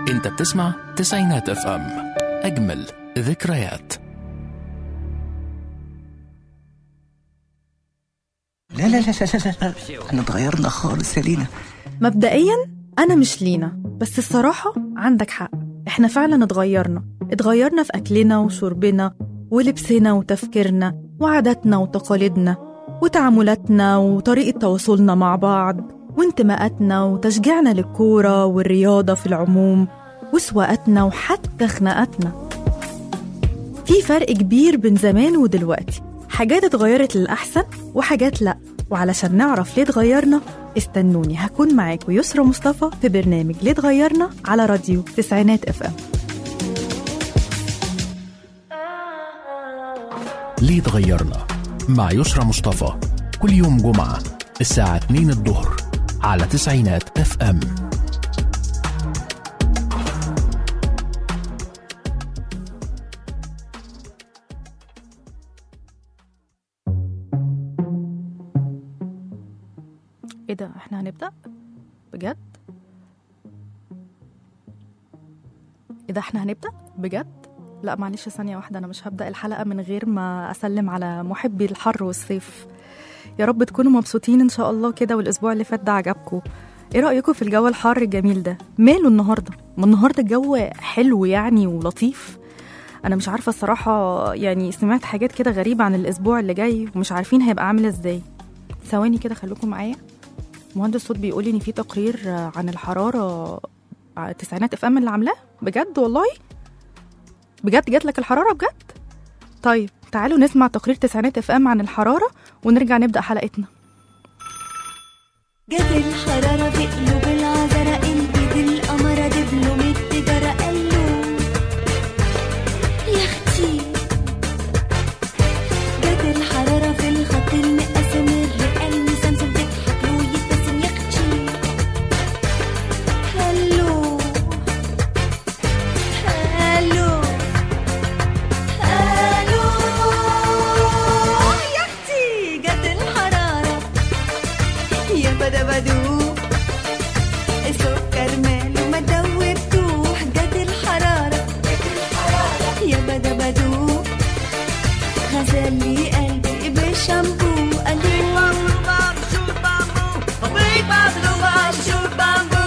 انت بتسمع تسعينات اف ام اجمل ذكريات لا لا لا لا لا, لا. احنا اتغيرنا خالص يا لينا مبدئيا أنا مش لينا بس الصراحة عندك حق إحنا فعلا اتغيرنا اتغيرنا في أكلنا وشربنا ولبسنا وتفكيرنا وعاداتنا وتقاليدنا وتعاملاتنا وطريقة تواصلنا مع بعض وانتماءاتنا وتشجيعنا للكورة والرياضة في العموم وسواقاتنا وحتى خناقاتنا في فرق كبير بين زمان ودلوقتي حاجات اتغيرت للأحسن وحاجات لأ وعلشان نعرف ليه اتغيرنا استنوني هكون معاكم يسرا مصطفى في برنامج ليه اتغيرنا على راديو تسعينات اف ام ليه اتغيرنا مع يسرى مصطفى كل يوم جمعة الساعة 2 الظهر على تسعينات اف ام ايه ده احنا هنبدأ بجد ايه ده احنا هنبدأ بجد لا معلش ثانية واحدة أنا مش هبدأ الحلقة من غير ما أسلم على محبي الحر والصيف يا رب تكونوا مبسوطين إن شاء الله كده والأسبوع اللي فات ده عجبكم إيه رأيكم في الجو الحر الجميل ده ماله النهاردة ما النهاردة الجو حلو يعني ولطيف أنا مش عارفة الصراحة يعني سمعت حاجات كده غريبة عن الأسبوع اللي جاي ومش عارفين هيبقى عامل إزاي ثواني كده خليكم معايا مهندس صوت بيقول لي ان في تقرير عن الحراره على التسعينات اف ام اللي عاملاه بجد والله بجد جات لك الحراره بجد طيب تعالوا نسمع تقرير تسعينات اف ام عن الحراره ونرجع نبدا حلقتنا جت الحرارة في قلوب العذراء البيض القمرة دبلوم التجارة قالوا يا اختي جت الحرارة في الخط المقسم الرئة المسمسم تضحك له ويبتسم يا اختي هلو هلو هلو يا اختي جت الحرارة يا بدا بدو السكر ماله ما دوبتوه جت الحرارة يا بدا بدو غسل لي قلبي بالشامبو قال لي بابلو بابلو شوت بامبو بابي بابلو بابلو شوت بامبو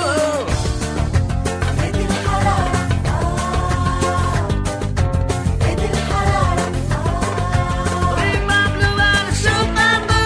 جت الحرارة جت الحرارة بابي بابلو بابلو شوت بامبو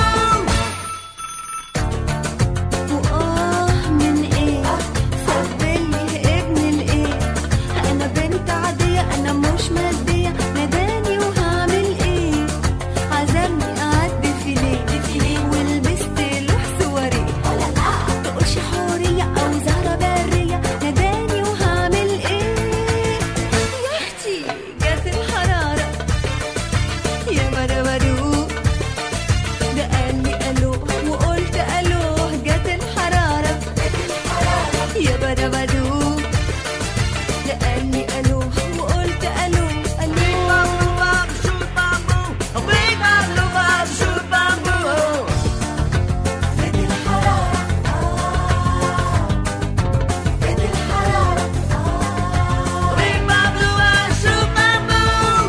وآه من إيه سبلي ابن الإيه أنا بنت عادية أنا مش مادية ناداني وهعمل إيه عزمني أعدي فيليه ولبست له سواريه تقولش حورية أو زهرة برية ناداني وهعمل إيه يا أختي جت الحرارة يا مرمرو ده قال لي الو وقلت الو جت الحراره يا بدو ده قال لي الو وقلت الو الو بابلو بابلو شوت بامبو بي بابلو بابلو شوت بامبو جت الحراره جت الحراره بي بابلو بابلو شوت بامبو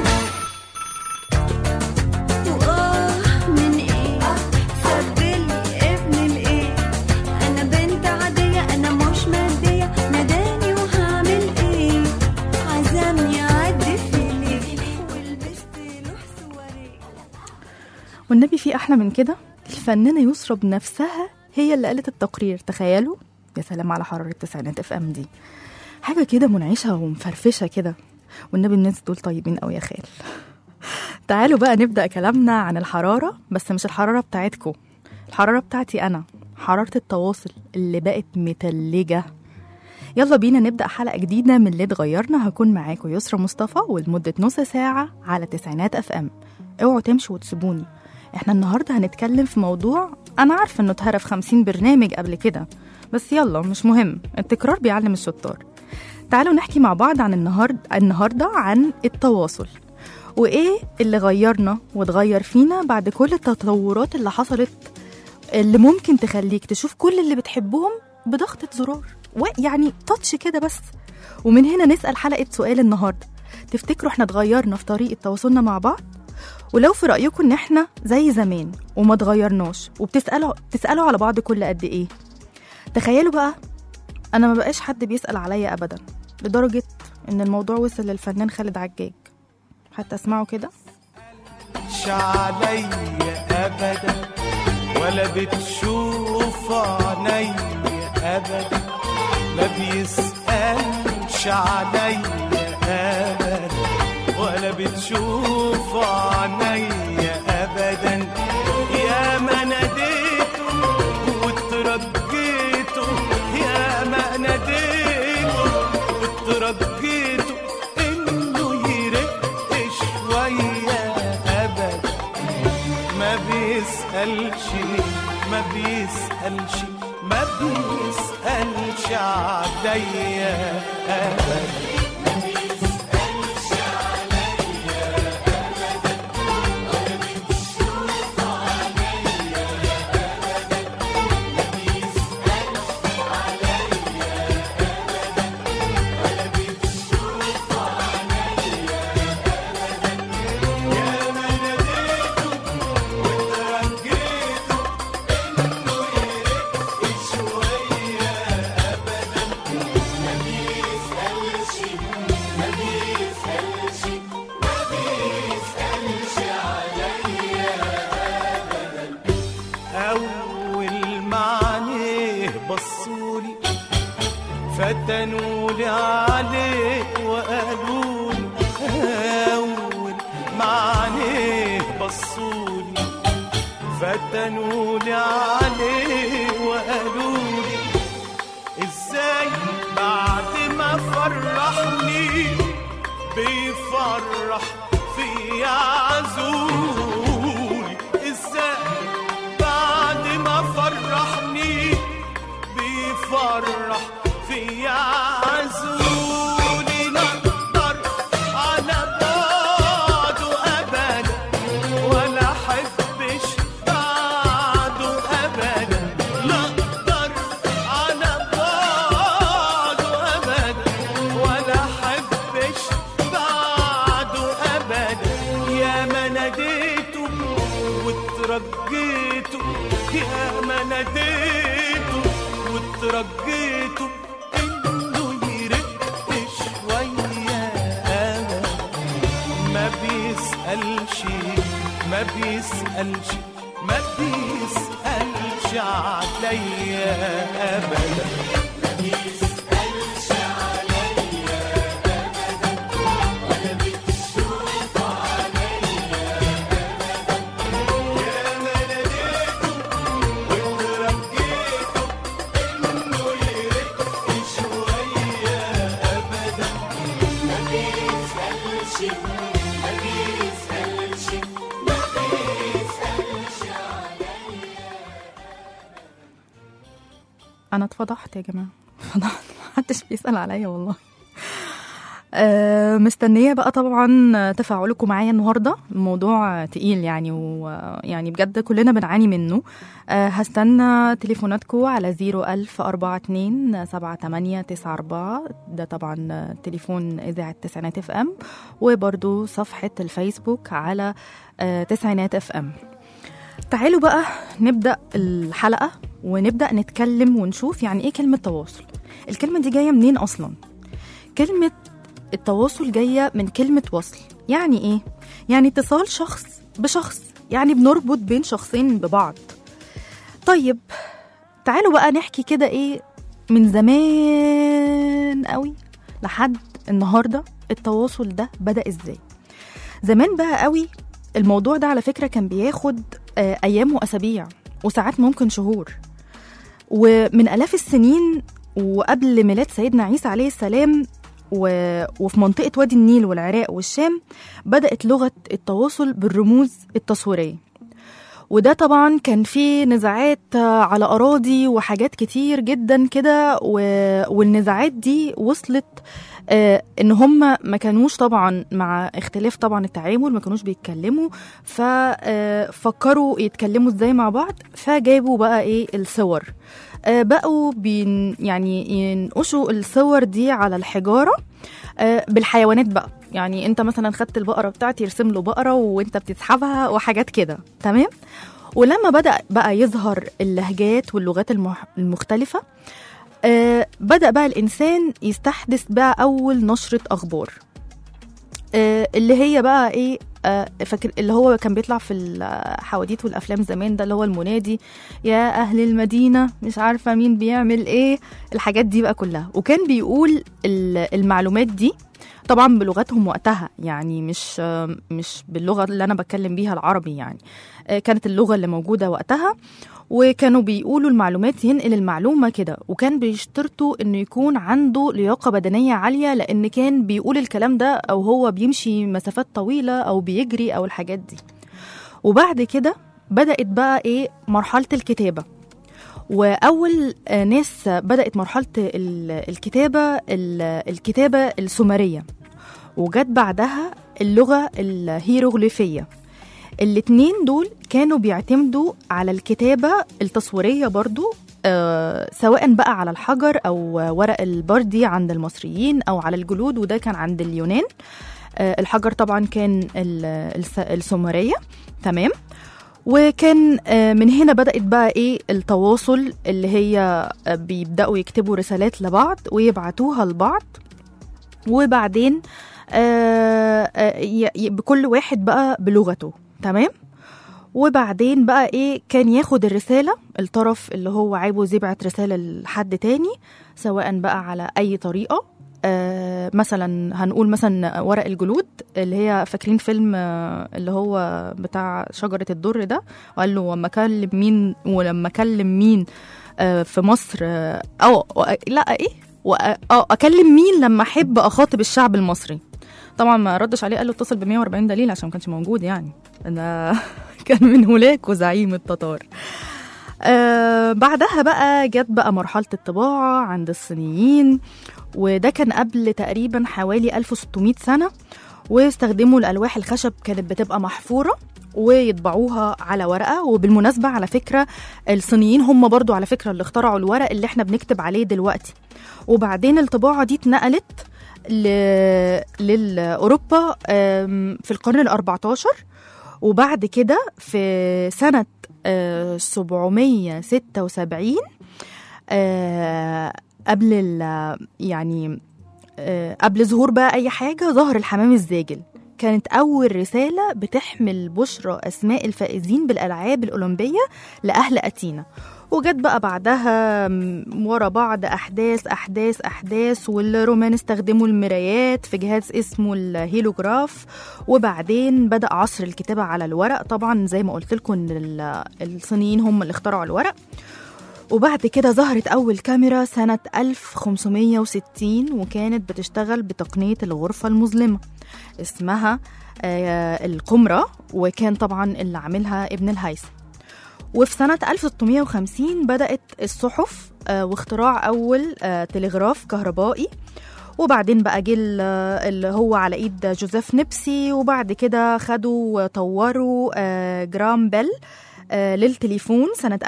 وآه من إيه سبلي ابن الإيه أنا بنت عادية أنا مش مادية ناداني وهعمل إيه عزمني أعدي فيليه ولبست له سواريه والنبي في احلى من كده الفنانه يسرا بنفسها هي اللي قالت التقرير تخيلوا يا سلام على حراره التسعينات اف ام دي حاجه كده منعشه ومفرفشه كده والنبي الناس دول طيبين قوي يا خال تعالوا بقى نبدا كلامنا عن الحراره بس مش الحراره بتاعتكم الحراره بتاعتي انا حراره التواصل اللي بقت متلجه يلا بينا نبدا حلقه جديده من اللي اتغيرنا هكون معاكم يسرا مصطفى ولمده نص ساعه على تسعينات اف ام اوعوا تمشوا وتسيبوني احنا النهارده هنتكلم في موضوع انا عارفه انه اتهرى في 50 برنامج قبل كده بس يلا مش مهم التكرار بيعلم الشطار تعالوا نحكي مع بعض عن النهارده النهارده عن التواصل وايه اللي غيرنا واتغير فينا بعد كل التطورات اللي حصلت اللي ممكن تخليك تشوف كل اللي بتحبهم بضغطة زرار و- يعني تاتش كده بس ومن هنا نسأل حلقة سؤال النهاردة تفتكروا احنا اتغيرنا في طريقة تواصلنا مع بعض؟ ولو في رأيكم ان احنا زي زمان وما اتغيرناش وبتسألوا تسألوا على بعض كل قد ايه تخيلوا بقى انا ما بقاش حد بيسأل عليا ابدا لدرجة ان الموضوع وصل للفنان خالد عجاج حتى اسمعوا كده مش عليا ابدا ولا بتشوف عينيا ابدا ما بيسألش عليا ابدا ولا بتشوف عينيا ابدا يا ما ناديته وترجيته يا ما ناديته وترجيته انه يرق شويه ابدا ما بيسألش ما بيسألش ما بيسألش عليا أبدا أول ما عينيه بصولي فتنولي عليه وقالولي أول ما عينيه بصولي فتنولي عليه وقالولي ازاي بعد ما فرحني بيفرح في عزولي ازاي بعد ما فرحني بيفرح في عزولي نقدر على بعده ابدا ولا احبش بعده ابدا نقدر على بعده ابدا ولا احبش بعده ابدا يا ما ناديته وترجيته يا ما ناديته وترجيته انه يرق شويه أبدا. ما بيسألش ما بيسألش ما بيسألش عليا أبدا انا اتفضحت يا جماعه اتفضحت محدش بيسال عليا والله آه، مستنيه بقى طبعا تفاعلكم معايا النهارده الموضوع تقيل يعني ويعني بجد كلنا بنعاني منه آه، هستنى تليفوناتكم على 01042 7894 ده طبعا تليفون اذاعه تسعينات اف ام وبرضو صفحه الفيسبوك على آه، تسعينات اف ام تعالوا بقى نبدا الحلقه ونبدا نتكلم ونشوف يعني ايه كلمه تواصل الكلمه دي جايه منين اصلا كلمه التواصل جايه من كلمه وصل يعني ايه يعني اتصال شخص بشخص يعني بنربط بين شخصين ببعض طيب تعالوا بقى نحكي كده ايه من زمان قوي لحد النهارده التواصل ده بدا ازاي زمان بقى قوي الموضوع ده على فكره كان بياخد آه، ايام واسابيع وساعات ممكن شهور ومن الاف السنين وقبل ميلاد سيدنا عيسى عليه السلام و... وفي منطقة وادي النيل والعراق والشام بدأت لغة التواصل بالرموز التصويرية وده طبعا كان فيه نزاعات آه، على أراضي وحاجات كتير جدا كده و... والنزاعات دي وصلت آه ان هم ما كانوش طبعا مع اختلاف طبعا التعامل ما كانوش بيتكلموا ففكروا يتكلموا ازاي مع بعض فجابوا بقى ايه الصور آه بقوا بين يعني ينقشوا الصور دي على الحجاره آه بالحيوانات بقى يعني انت مثلا خدت البقره بتاعتي يرسم له بقره وانت بتسحبها وحاجات كده تمام ولما بدا بقى يظهر اللهجات واللغات المح- المختلفه آه بدا بقى الانسان يستحدث بقى اول نشره اخبار آه اللي هي بقى ايه آه فاكر اللي هو كان بيطلع في الحواديت والافلام زمان ده اللي هو المنادي يا اهل المدينه مش عارفه مين بيعمل ايه الحاجات دي بقى كلها وكان بيقول ال- المعلومات دي طبعا بلغتهم وقتها يعني مش آه، مش باللغه اللي انا بتكلم بيها العربي يعني آه، كانت اللغه اللي موجوده وقتها وكانوا بيقولوا المعلومات ينقل المعلومة كده وكان بيشترطوا انه يكون عنده لياقة بدنية عالية لان كان بيقول الكلام ده او هو بيمشي مسافات طويلة او بيجري او الحاجات دي وبعد كده بدأت بقى ايه مرحلة الكتابة واول آه، ناس بدأت مرحلة ال- الكتابة ال- الكتابة السومرية وجت بعدها اللغة الهيروغليفية الاتنين دول كانوا بيعتمدوا على الكتابة التصويرية برضو آه سواء بقى على الحجر أو ورق البردي عند المصريين أو على الجلود وده كان عند اليونان آه الحجر طبعا كان ال- الس- السومرية تمام وكان آه، من هنا بدأت بقى ايه التواصل اللي هي آه، بيبدأوا يكتبوا رسالات لبعض ويبعتوها لبعض وبعدين آه، آه، ي- ي- بكل واحد بقى بلغته تمام وبعدين بقى ايه كان ياخد الرسالة الطرف اللي هو عاوز يبعت رسالة لحد تاني سواء بقى على أي طريقة آه مثلا هنقول مثلا ورق الجلود اللي هي فاكرين فيلم آه اللي هو بتاع شجرة الدر ده وقال له لما كلم مين ولما كلم مين آه في مصر آه أو لا ايه وأ- اه اكلم مين لما احب اخاطب الشعب المصري طبعا ما ردش عليه قال له اتصل ب 140 دليل عشان ما كانش موجود يعني ده كان من هناك وزعيم التتار آه بعدها بقى جت بقى مرحلة الطباعة عند الصينيين وده كان قبل تقريبا حوالي 1600 سنة واستخدموا الألواح الخشب كانت بتبقى محفورة ويطبعوها على ورقة وبالمناسبة على فكرة الصينيين هم برضو على فكرة اللي اخترعوا الورق اللي احنا بنكتب عليه دلوقتي وبعدين الطباعة دي اتنقلت ل... لأوروبا آم، في القرن ال 14 وبعد كده في سنة آه، 776 آه، قبل ال- يعني آه، قبل ظهور بقى أي حاجة ظهر الحمام الزاجل كانت أول رسالة بتحمل بشرى أسماء الفائزين بالألعاب الأولمبية لأهل أتينا وجت بقى بعدها م- ورا بعض أحداث أحداث أحداث والرومان استخدموا المرايات في جهاز اسمه الهيلوجراف وبعدين بدأ عصر الكتابة على الورق طبعا زي ما قلت لكم إن ال- الصينيين هم اللي اخترعوا الورق وبعد كده ظهرت أول كاميرا سنة 1560 وكانت بتشتغل بتقنية الغرفة المظلمة اسمها آه، القمرة وكان طبعا اللي عاملها ابن الهيثم وفي سنة 1650 بدأت الصحف آه، واختراع أول آه، تلغراف كهربائي وبعدين بقى جه ال- اللي هو على ايد جوزيف نبسي وبعد كده خدوا وطوروا آه، جرام بيل آه، للتليفون سنة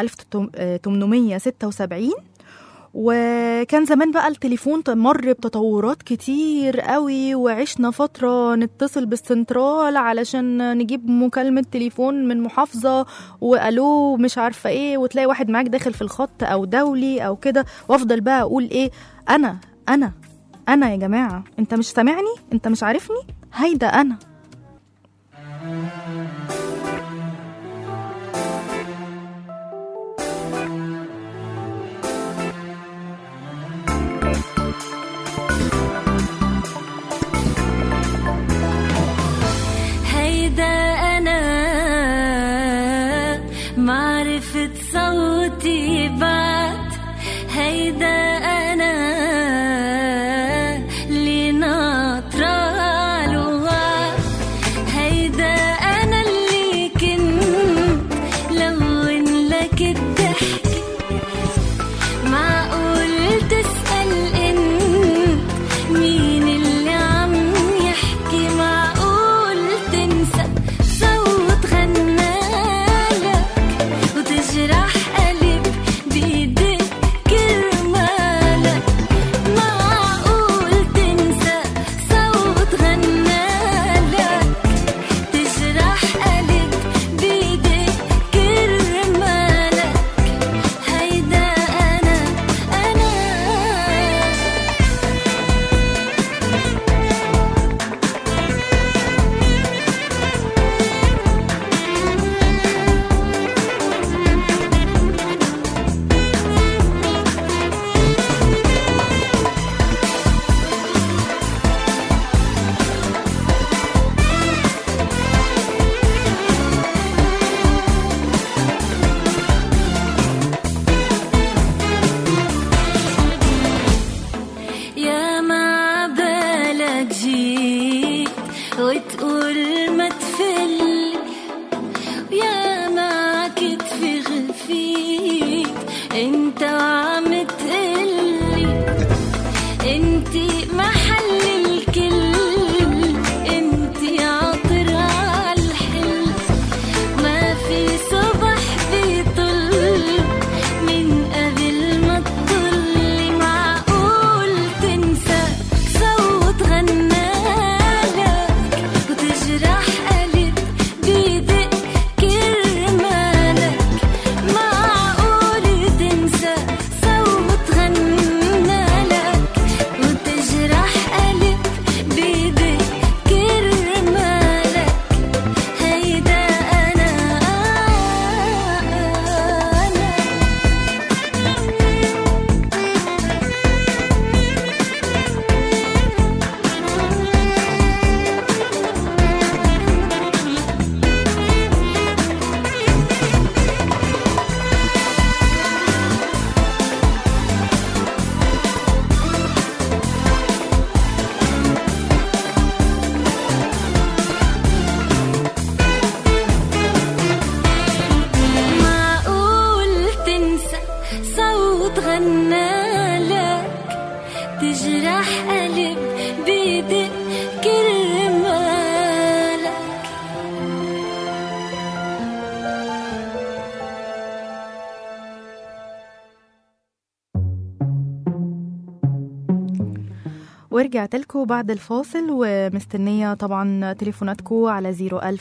1876 وكان زمان بقى التليفون مر بتطورات كتير قوي وعشنا فترة نتصل بالسنترال علشان نجيب مكالمة تليفون من محافظة وألو مش عارفة ايه وتلاقي واحد معاك داخل في الخط أو دولي أو كده وأفضل بقى أقول ايه أنا أنا أنا يا جماعة أنت مش سامعني أنت مش عارفني هيدا أنا هيدا أنا معرفة صوتي بعد هيدا أنا اللي ناطرة الوعد وتغنى لك تجرح قلب بيدق كرمالك ورجعت لكم بعد الفاصل ومستنية طبعا تليفوناتكم على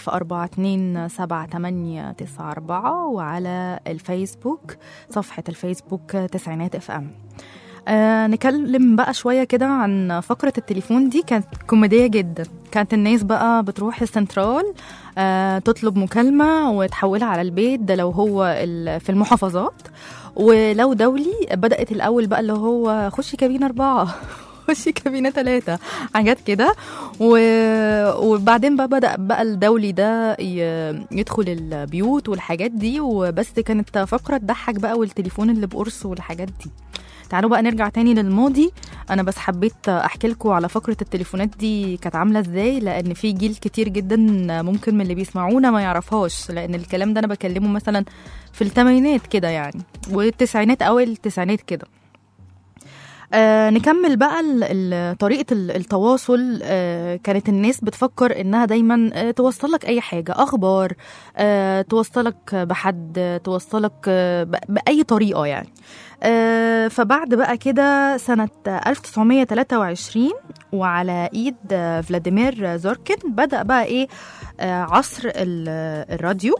010427894 وعلى الفيسبوك صفحة الفيسبوك تسعينات اف ام آه نكلم بقى شوية كده عن فقرة التليفون دي كانت كوميدية جدا كانت الناس بقى بتروح السنترال آه تطلب مكالمة وتحولها على البيت ده لو هو ال- في المحافظات ولو دولي بدأت الأول بقى اللي هو خشي كابينة أربعة خشي كابينة ثلاثة حاجات كده و... وبعدين بقى بدأ بقى الدولي ده ي... يدخل البيوت والحاجات دي وبس كانت فقرة تضحك بقى والتليفون اللي بقرص والحاجات دي تعالوا بقى نرجع تاني للماضي انا بس حبيت احكي لكم على فقره التليفونات دي كانت عامله ازاي لان في جيل كتير جدا ممكن من اللي بيسمعونا ما يعرفهاش لان الكلام ده انا بكلمه مثلا في الثمانينات كده يعني والتسعينات او التسعينات كده آه نكمل بقى ال- ال- طريقة ال- التواصل آه كانت الناس بتفكر إنها دايما آه توصلك أي حاجة أخبار آه توصلك بحد آه، توصلك آه ب- بأي طريقة يعني آه فبعد بقى كده سنة 1923 وعلى إيد آه، فلاديمير زوركن بدأ بقى إيه آه عصر ال- الراديو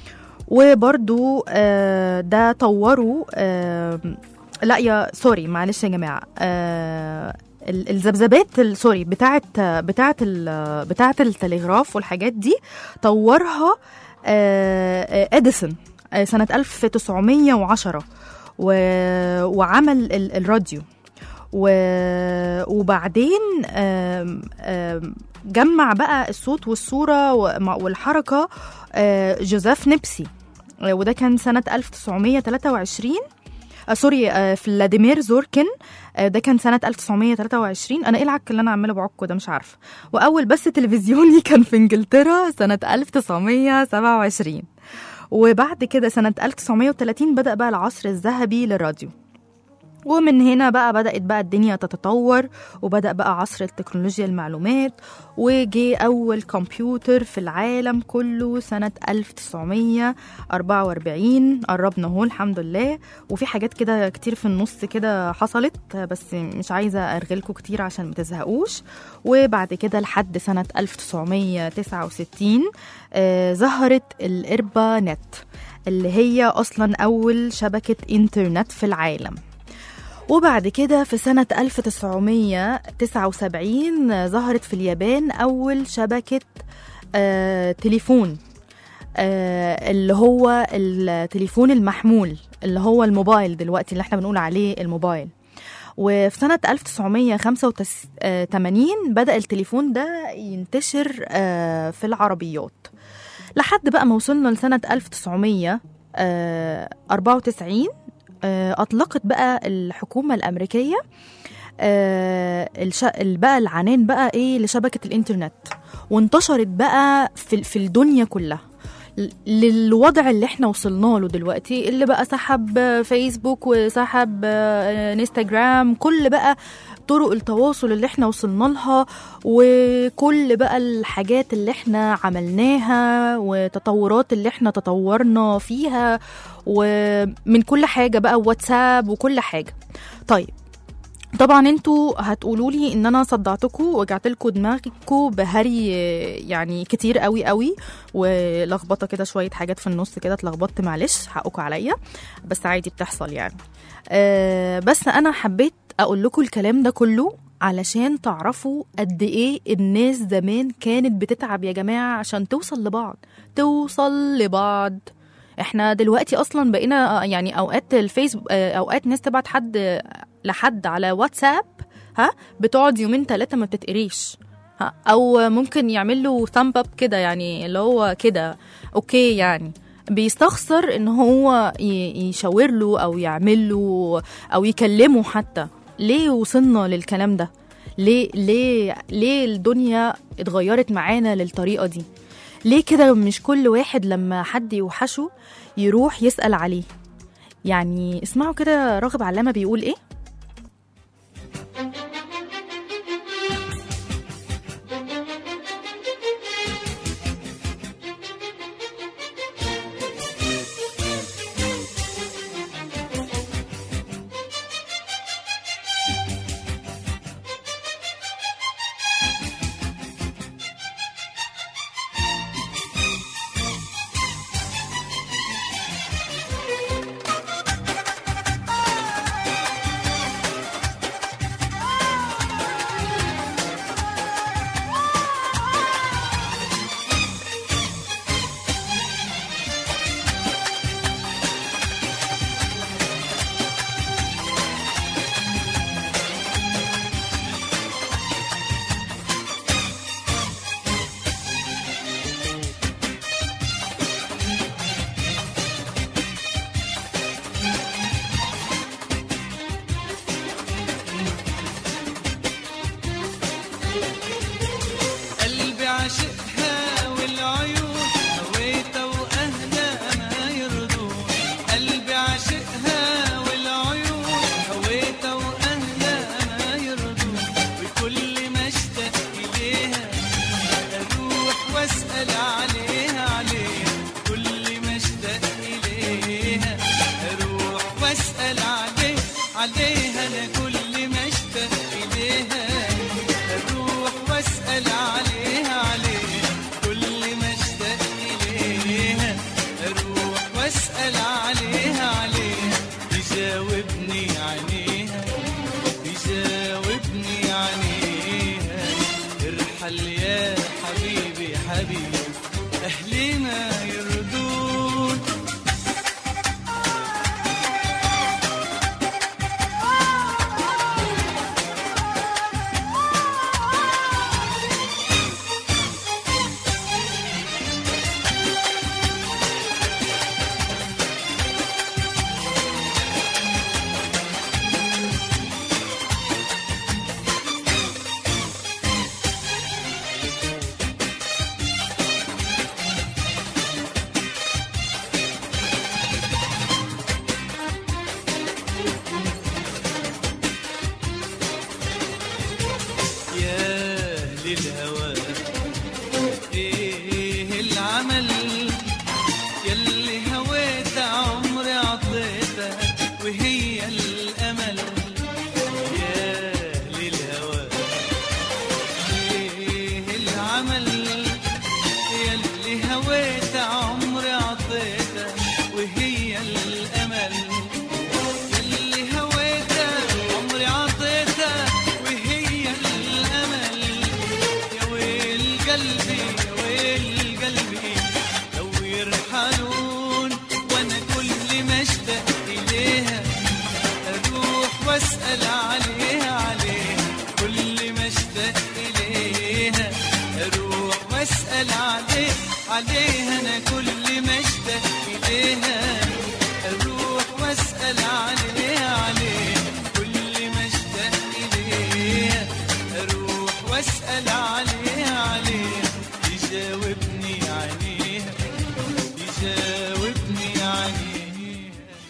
وبرضو آه ده طوروا آه لا يا سوري معلش يا جماعه آه ال- الذبذبات ال- سوري بتاعت بتاعت ال- بتاعت التلغراف والحاجات دي طورها آه آه، اديسون آه، سنه 1910 و... وعمل ال- الراديو و... وبعدين آم... آم... جمع بقى الصوت والصورة ومع- والحركة آه، جوزيف نبسي آه، وده كان سنة 1923 آه سوري آه فلاديمير زوركن آه ده كان سنة 1923 أنا إيه العك اللي أنا عمالة بعكه ده مش عارفة وأول بث تلفزيوني كان في إنجلترا سنة 1927 وبعد كده سنة 1930 بدأ بقى العصر الذهبي للراديو ومن هنا بقى بدأت بقى الدنيا تتطور وبدأ بقى عصر التكنولوجيا المعلومات وجي أول كمبيوتر في العالم كله سنة 1944 قربنا اهو الحمد لله وفي حاجات كده كتير في النص كده حصلت بس مش عايزة أرغلكوا كتير عشان ما تزهقوش وبعد كده لحد سنة 1969 آه ظهرت الإربا نت اللي هي أصلا أول شبكة إنترنت في العالم وبعد كده في سنة 1979 ظهرت في اليابان أول شبكة آه تليفون آه اللي هو التليفون المحمول اللي هو الموبايل دلوقتي اللي احنا بنقول عليه الموبايل وفي سنة 1985 بدأ التليفون ده ينتشر آه في العربيات لحد بقى ما وصلنا لسنة 1994 آه، أطلقت بقى الحكومة الأمريكية آه، الش... ال- بقى العنان بقى إيه لشبكة الإنترنت وانتشرت بقى في, في الدنيا كلها ل- للوضع اللي احنا وصلنا له دلوقتي اللي بقى سحب آه، فيسبوك وسحب آه، انستجرام كل بقى طرق التواصل اللي احنا وصلنا لها وكل بقى الحاجات اللي احنا عملناها وتطورات اللي احنا تطورنا فيها ومن كل حاجة بقى واتساب وكل حاجة طيب طبعا انتوا هتقولوا لي ان انا صدعتكم وجعت لكم دماغكم بهري يعني كتير قوي قوي ولخبطه كده شويه حاجات في النص كده اتلخبطت معلش حقكم عليا بس عادي بتحصل يعني أه بس انا حبيت اقول لكم الكلام ده كله علشان تعرفوا قد ايه الناس زمان كانت بتتعب يا جماعه عشان توصل لبعض توصل لبعض احنا دلوقتي اصلا بقينا آه، يعني اوقات الفيسبوك آه، اوقات ناس تبعت حد لحد على واتساب ها بتقعد يومين ثلاثه ما بتتقريش ها او ممكن يعمل له ثامب اب كده يعني اللي هو كده اوكي يعني بيستخسر ان هو ي- يشاور له او يعمل له او يكلمه حتى ليه وصلنا للكلام ده ليه ليه ليه الدنيا اتغيرت معانا للطريقه دي ليه كده مش كل واحد لما حد يوحشه يروح يسأل عليه يعني اسمعوا كده راغب علامة بيقول ايه قلبي عاشقها والعيون هويتها واهلها ما يرضون قلبي عاشقها والعيون هويتها واهلها ما يرضون وكل ما اشتاق اليها اروح واسال عليها عليها كل ما اشتاق اليها اروح واسال عليها عليها انا كل ما اشتاق اليها اروح واسال عليها عليها كل ما اشتاق اليها اروح واسال عليها عليها تجاوبني عليها تجاوبني عليها ارحل يا حبيبي حبيبي اهلي ما يرضون يا أهل الهوى إيه العمل يلي هويت عمري عطيتها وهي الأمل يا أهل الهوى إيه العمل يلي هويت عمري عطيتها وهي الأمل يلي هويتها عمري عطيتها وهي الامل يا ويل قلبي يا ويل قلبي لو يرحلون وانا كل ما اشتاق اليها اروح واسال عليها عليها كل ما اشتاق اليها اروح واسال عليها عليها انا كل ما اشتاق اليها اروح واسال عليها عليها كل ما اشتاق اليها اروح واسال عليها عليها يجاوبني عليها يجاوبني عليها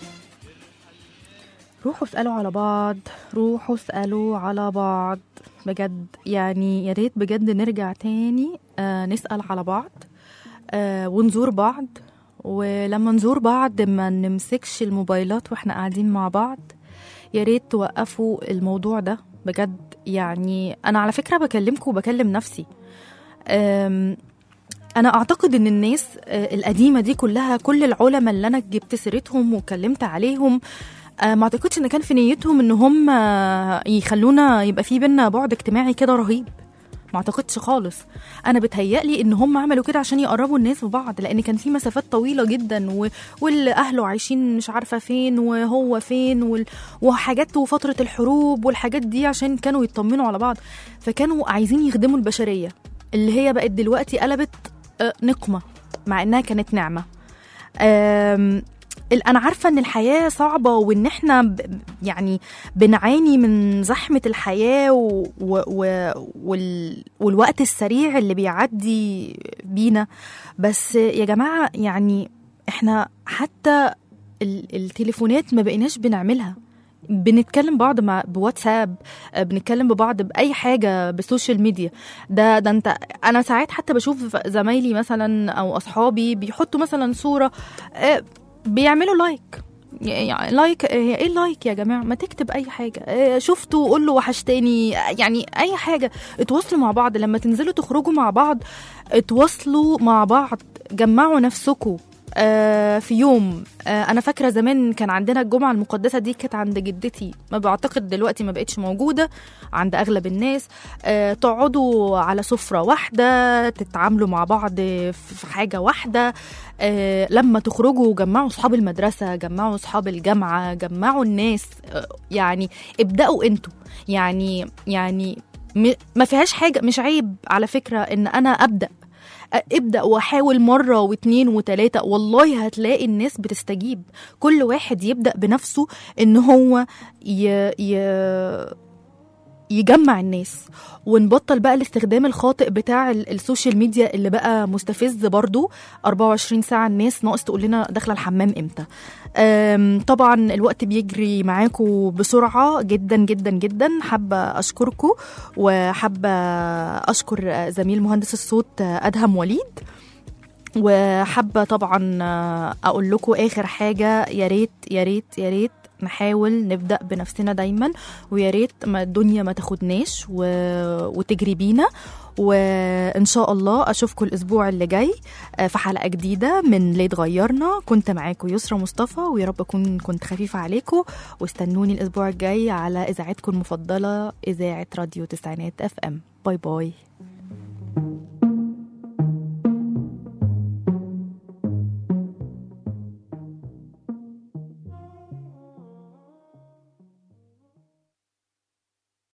روحوا اسألوا على بعض روحوا اسألوا على بعض بجد يعني يا ريت بجد نرجع تاني آه نسأل على بعض آه ونزور بعض ولما نزور بعض ما نمسكش الموبايلات واحنا قاعدين مع بعض يا ريت توقفوا الموضوع ده بجد يعني انا على فكرة بكلمكم وبكلم نفسي أم انا اعتقد ان الناس آه، القديمه دي كلها كل العلماء اللي انا جبت سيرتهم وكلمت عليهم آه، ما اعتقدش ان كان في نيتهم ان هم آه، يخلونا يبقى في بينا بعد اجتماعي كده رهيب ما اعتقدش خالص انا بتهيألي ان هم عملوا كده عشان يقربوا الناس ببعض لان كان في مسافات طويله جدا و... واللي اهله عايشين مش عارفه فين وهو فين وال... وحاجات وفتره الحروب والحاجات دي عشان كانوا يطمنوا على بعض فكانوا عايزين يخدموا البشريه اللي هي بقت دلوقتي قلبت آه، نقمه مع انها كانت نعمه آم، ال- انا عارفه ان الحياه صعبه وان احنا ب- يعني بنعاني من زحمه الحياه و و و وال والوقت السريع اللي بيعدي بينا بس يا جماعه يعني احنا حتى ال- التليفونات ما بقيناش بنعملها بنتكلم بعض مع بواتساب آه، بنتكلم ببعض باي حاجه بالسوشيال ميديا ده ده انت انا ساعات حتى بشوف زمايلي مثلا او اصحابي بيحطوا مثلا صوره آه، بيعملوا لايك يعني لايك هي ايه اللايك يا جماعه ما تكتب اي حاجه آه، شفته وقول له وحشتني يعني اي حاجه اتواصلوا مع بعض لما تنزلوا تخرجوا مع بعض اتواصلوا مع بعض جمعوا نفسكم آه، في يوم آه، انا فاكره زمان كان عندنا الجمعه المقدسه دي كانت عند جدتي ما بعتقد دلوقتي ما بقتش موجوده عند اغلب الناس آه، تقعدوا على سفره واحده تتعاملوا مع بعض في حاجه واحده آه، لما تخرجوا جمعوا اصحاب المدرسه جمعوا اصحاب الجامعه جمعوا الناس آه، يعني ابداوا انتوا يعني يعني م- ما فيهاش حاجه مش عيب على فكره ان انا ابدا ابدا واحاول مره واتنين وتلاته والله هتلاقي الناس بتستجيب كل واحد يبدا بنفسه ان هو ي... ي... يجمع الناس ونبطل بقى الاستخدام الخاطئ بتاع ال- السوشيال ميديا اللي بقى مستفز برضو 24 ساعة الناس ناقص تقول لنا داخلة الحمام امتى أم، طبعا الوقت بيجري معاكم بسرعة جدا جدا جدا حابة أشكركم وحابة أشكر زميل مهندس الصوت أدهم وليد وحابة طبعا أقول لكم آخر حاجة يا ريت يا ريت يا ريت نحاول نبدأ بنفسنا دايما ويا ريت ما الدنيا ما تاخدناش و... وتجري بينا وإن شاء الله أشوفكم الأسبوع اللي جاي آه، في حلقة جديدة من ليه اتغيرنا كنت معاكم يسرا مصطفى ويا رب أكون كنت خفيفة عليكم واستنوني الأسبوع الجاي على إذاعتكم المفضلة إذاعة راديو تسعينات أف أم باي باي